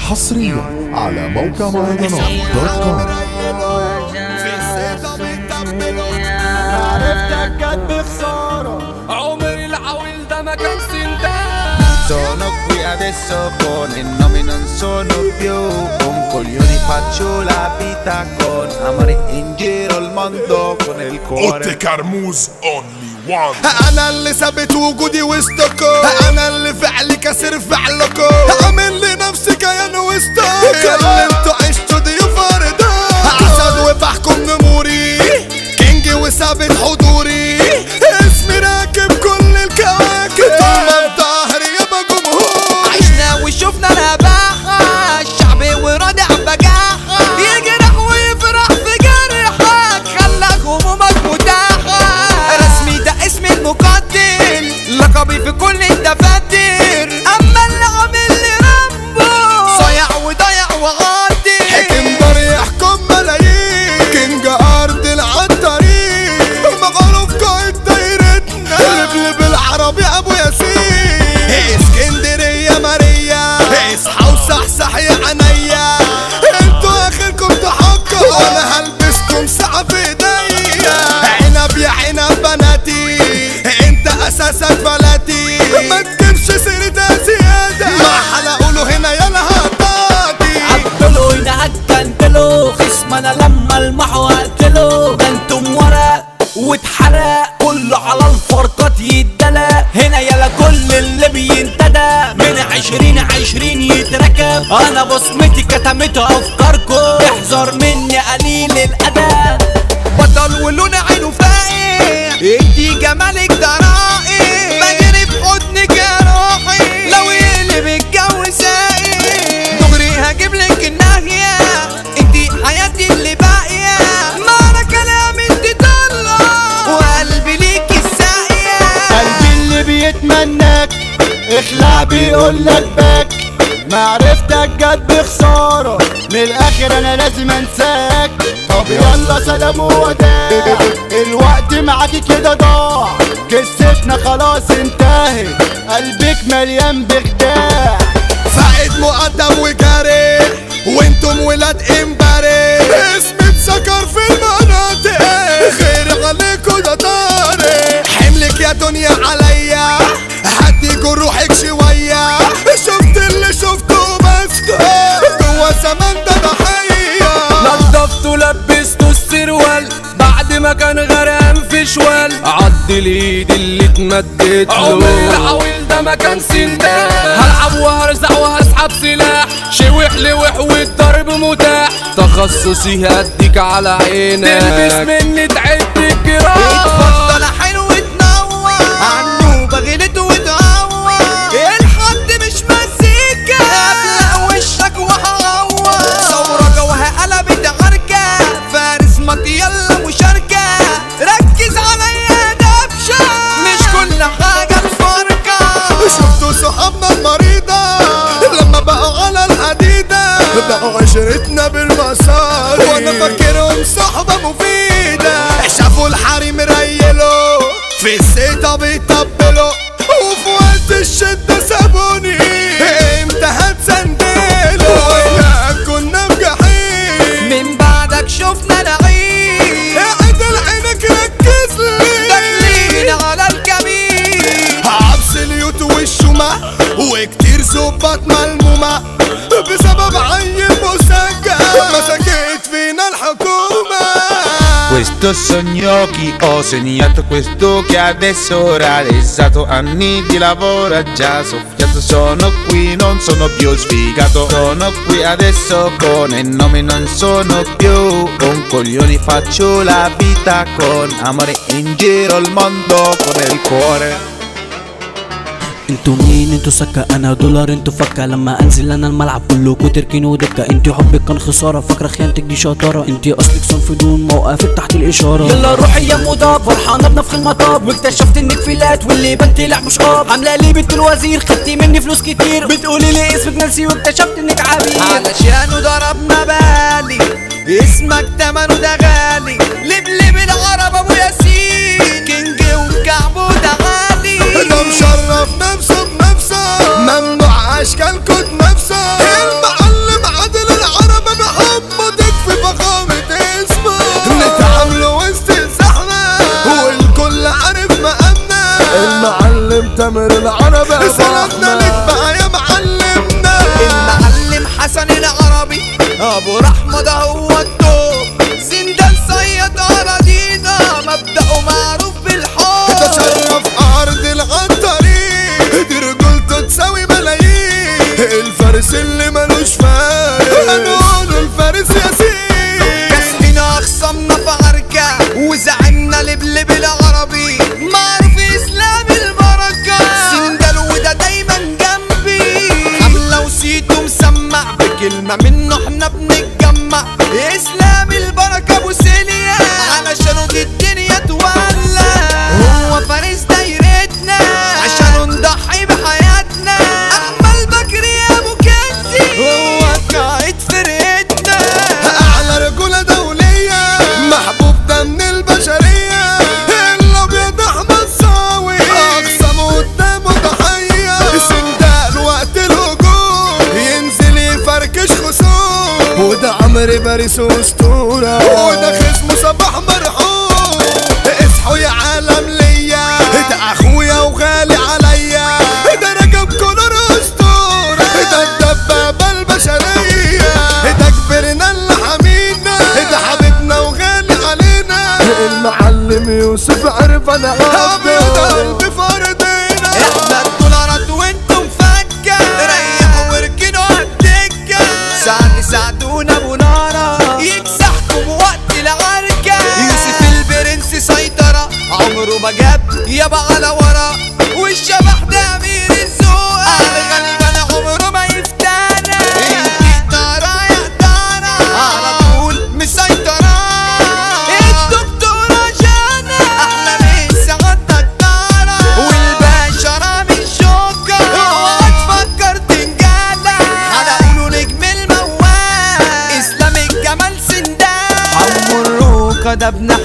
حصريا على موقع مهرجانات دوت كوم عرفتك جت بخسارة عمر العويل ده ما كان سندان Sono qui adesso con il nome non sono più Con coglioni faccio la vita con amore in giro il mondo con il cuore اوتي كرموز اونلي وان انا اللي ثابت وجودي وسطكم انا اللي فعلي كسر فعلكم عامل لنفسي كيان وسطكم اللي انتوا عشتوا ضيوف ارضكم اسد وبحكم نموري كينج وثابت حضوري اسمي راكب كل الكواكب طول ما في ظهري يابا جمهور عشنا وشفنا نباحة الشعب ورادع بجاحة يجرح ويفرح في جرحك خلى همومك متاحة رسمي ده اسم المقاتل لقبي في كل الدفاتر اما اللي عامل لي رامبو صايع وضايع وعاطل حكم دار يحكم ملايين كينج ارض العطارين معروف قائد دايرتنا لبلب العربي ابو ياسين اسكندريه ماريا اصحى وصحصح يا عينيا انتوا اخركم تحققوا وانا هلبسكم ساعه في ايديا عنب يا عنب بناتي انت اساسك فلاتي ما تجيبش سيرتها زياده ما حلقوا هنا يلا هطاطي عدلو هنا هتكنتلو خصم انا لما المحو اقتله ده انتم ورق واتحرق كله على الفرقات يتدلى هنا يلا كل اللي بينتدى من عشرين عشرين يتركب انا بصمتي كتمت افكاركم احذر مني قليل الادب بطل ولون عينه فايق انتي جمالك ده رائع بجري في حضنك يا روحي لو يقلب الجو سايق دغري هجيب لك الناهية انتي حياتي اللي باقية ما انا كلام انتي طلع وقلبي ليكي الساقية قلبي اللي بيتمناك اخلع بيقول لك باك معرفتك جت بخسارة من الاخر انا لازم انساك طب يلا سلام ووداع الوقت معاكي كده ضاع قصتنا خلاص انتهت قلبك مليان بخداع فائد مقدم وجاري وانتم ولاد امبارح اسم اتذكر في المناطق خير عليكوا ده طارق حملك يا دنيا عليا هدي جروحك شوية شفت اللي شفته بسكت جوا زمان ده ضحية نضفته ولبسته السروال بعد ما كان غرقان في شوال عض الايد اللي اتمدت له عمر العويل ده ما كان سندان هلعب وهرزع وهسحب سلاح شوح لوح والضرب متاح تخصصي هديك على عينك تلبس مني تعد الجراح اتفضل حلو تنور عنه بغلت وتعور الحد مش مزيكا ابلع وشك وهعور ثورة جوها قلبت عركة فارس مات يلا مشاركة ركز عليا دبشة مش كل حاجة الفرقة شفتوا صحابنا المريضة لما بقوا على الحديدة بقوا عشرتنا بالمصاري وانا فاكرهم صحبة مفيدة شافوا الحريم ريلوا في السيطة بيطبلوا وفي وقت الشدة سابوني امتى هتسندلوا وياك كنا في جحيم من بعدك شفنا نعيم عدل عينك ركز لي داخلين على الكمين عبس اليوت والشمع وكتير ظباط ملمومة بسبب عيل مسجل مسكت فينا الحكومة Questo sogno chi ho segnato questo che adesso ho realizzato Anni di lavoro già soffiato Sono qui, non sono più sfigato Sono qui adesso con il nome non sono più Con coglioni faccio la vita con amore in giro il mondo con il cuore انتوا مين انتوا سكة انا دولار انتوا فكة لما انزل انا الملعب كلكوا تركنوا دكة انتي حبك كان خسارة فاكرة خيانتك دي شطارة انتي اصلك صنف دون موقفك تحت الاشارة يلا روحي يا مضاد فرحانة بنفخ المطاب واكتشفت انك فيلات واللي بنت طلع مش قاب عاملة لي بنت الوزير خدتي مني فلوس كتير بتقولي لي اسمك نانسي واكتشفت انك عبير علشانه ضربنا بالي اسمك تمنه ده غالي لبلب العرب ابو ياسين كينج وكعبه ده غالي ده مشرف نفسه بنفسه ممنوع اشكالكوا نفسه المعلم ابو رحمة ده هو الدور زندان صياد اراضينا مبدأه معروف بالحب تشرف ارض العطارين دي رجولته تساوي ملايين الفارس اللي ملوش فارس هنقول الفارس ياسين كسبنا اخصامنا في عركة وزعمنا لبلب العربي معروف اسلام البركة سندل وده دايما جنبي حملة وسيتو مسمع بكلمة منه احنا بنتجمع اسلام البركة ابو سيليا علشانه دي الدنيا تولى هو فارس دايرتنا عشانه نضحي بحياتنا احمد بكري يا ابو كنزي هو قائد فرقتنا اعلى رجولة دولية محبوب ده من البشرية الابيض احمد صاوي اقسم قدامه ضحية سندال وقت الهجوم ينزل يفركش خصوم وده عمرو باريس اسطورة وده خصمه صباح مرحوم اصحوا يا عالم ليا ده اخويا وغالي عليا ده رجب كونر اسطورة ده الدبابة البشرية ده كبرنا اللي حمينا ده حبيبنا وغالي علينا المعلم يوسف عرف انا ابيض قلبي فردينا احنا الدولارات وانتم فكة ريحوا واركنوا عالدكة ساعد ساعدونا ابو نارة يكسحكم وقت العركة يوسف البرنس سيطرة عمره ما جاب يابا على ورا والشبح ده امير الذوق الغلبان عمره ما يفتانا انتي ترى يا ترى على طول مسيطرة الدكتورة جانا احلى من سعادتك الدارة والباشا رامي الشوكة اوعى تفكر تنجلى هنقوله نجم الموال اسلام الجمال سندان حمو الروكة ده ابن